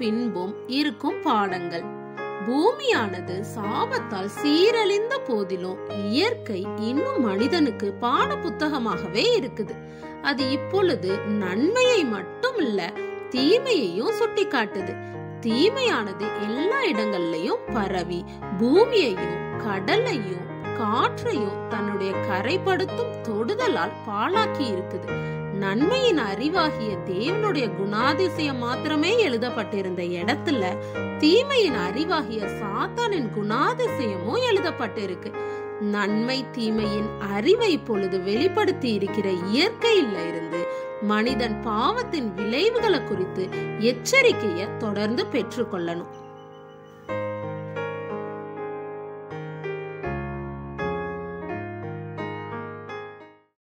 பின்பும் இருக்கும் பாடங்கள் பூமியானது சாபத்தால் சீரழிந்த போதிலும் இயற்கை இன்னும் மனிதனுக்கு பாட புத்தகமாகவே இருக்குது அது இப்பொழுது நன்மையை மட்டும் இல்ல தீமையையும் சுட்டி காட்டுது தீமையானது எல்லா இடங்கள்லயும் பரவி பூமியையும் கடலையும் காற்றையும் தன்னுடைய கரைப்படுத்தும் தொடுதலால் பாழாக்கி இருக்குது நன்மையின் அறிவாகிய தேவனுடைய குணாதிசயம் மாத்திரமே எழுதப்பட்டிருந்த இடத்துல தீமையின் அறிவாகிய சாத்தானின் குணாதிசயமும் எழுதப்பட்டிருக்கு நன்மை தீமையின் அறிவை பொழுது வெளிப்படுத்தி இருக்கிற இயற்கையில இருந்து மனிதன் பாவத்தின் விளைவுகளை குறித்து எச்சரிக்கைய தொடர்ந்து பெற்றுக்கொள்ளணும்